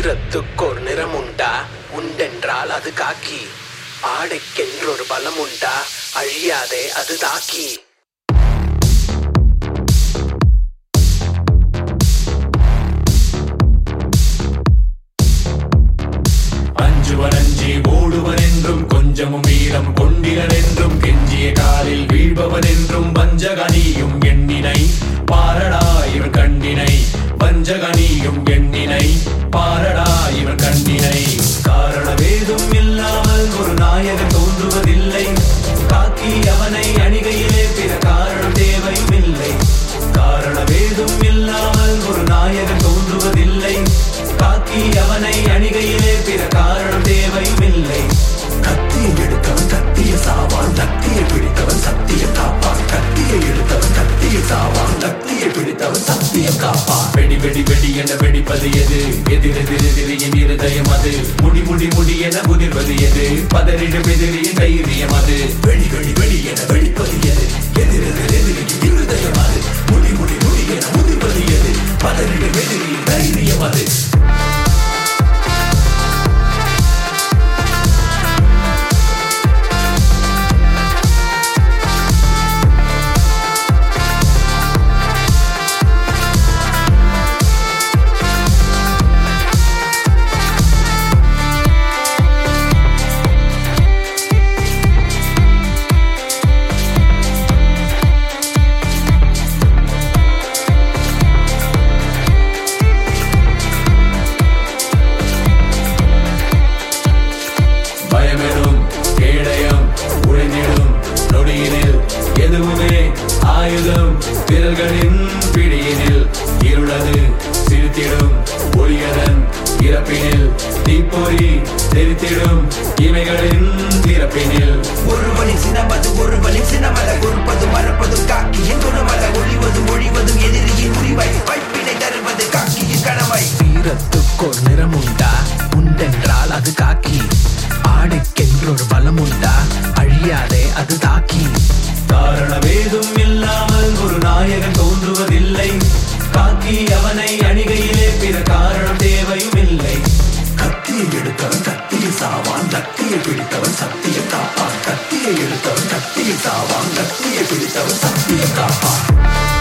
வீரத்துக்கோர் நிறம் உண்டா உண்டென்றால் அது காக்கி ஆடைக்கென்றொரு பலம் உண்டா அழியாதே அது தாக்கி அஞ்சுவன் அஞ்சி ஓடுவன் என்றும் கொஞ்சமும் வீரம் கொண்டிலன் என்றும் கெஞ்சிய காலில் வீழ்பவன் என்றும் வஞ்சகனியும் எண்ணினை பாரடா இவன் கண்ணினை வஞ்சகனியும் எண்ணினை பாரடா இவன் கண்ணினை காரணவேதும் இல்லாமல் ஒரு நாயகன் தோன்றுவதில்லை காக்கி அவனை அணிகையிலே பிற காரணம் தேவையும் இல்லை காரணவேதும் இல்லாமல் ஒரு நாயகன் தோன்றுவதில்லை காக்கி அவனை அணிகையிலே பிற காரணம் தேவையும் இல்லை கத்தியை எடுத்தவன் கத்திய சாவான் கத்தியை பிடித்தவன் சத்தியம் காப்பான் கத்தியை எடுத்தவன் கத்திய சாவான் கத்தியை பிடித்தவன் சத்தியம் காப்பான் வெடி வெடி வெடி என வெடிப்பது எது எதிரெதிர் எதிரியின் இருதயம் அது முடி முடி முடி என முதிர்வது எது பதறிடும் எதிரியின் தைரியம் அது வெடி வெடி வெடி என வெடிப்பது எது எதிரெதிர் எதிரியின் இருதயம் அது முடி முடி முடி என முதிர்வது எது பதறிடும் எதிரியின் தைரியம் அது பயமெனும் கேடயம் உழைந்திடும் நொடியினில் எதுவுமே ஆயுதம் விரல்களின் பிடியினில் இருளது சிரித்திடும் ஒளியதன் இறப்பினில் தீப்பொறி தெரித்திடும் இமைகளின் திறப்பினில் ஒருவனின் சினமது ஒருவனின் சினமல கொடுப்பது மறப்பதும் காக்கியின் குணமல ஒளிவதும் ஒழிவதும் எதிரியின் முடிவை வைப்பினை தருவது காக்கியின் கடமை வீரத்துக்கோர் நிறம் உண்டா உண்டென்றால் அது காக்கி ஆடைக்கென்றொரு பலம் உண்டா அழியாதே அது தாக்கி காரணவேதும் இல்லாமல் ஒரு நாயகன் தோன்றுவதில்லை காக்கி அவனை அணிகையிலே பிற காரணம் தேவையும் இல்லை கத்தியை எடுத்தவன் கத்தியை சாவான் கத்தியை பிடித்தவன் சத்தியம் காப்பான் கத்தியை எடுத்தவன் கத்தியை சாவான் கத்தியை பிடித்தவன் சத்தியம் காப்பான்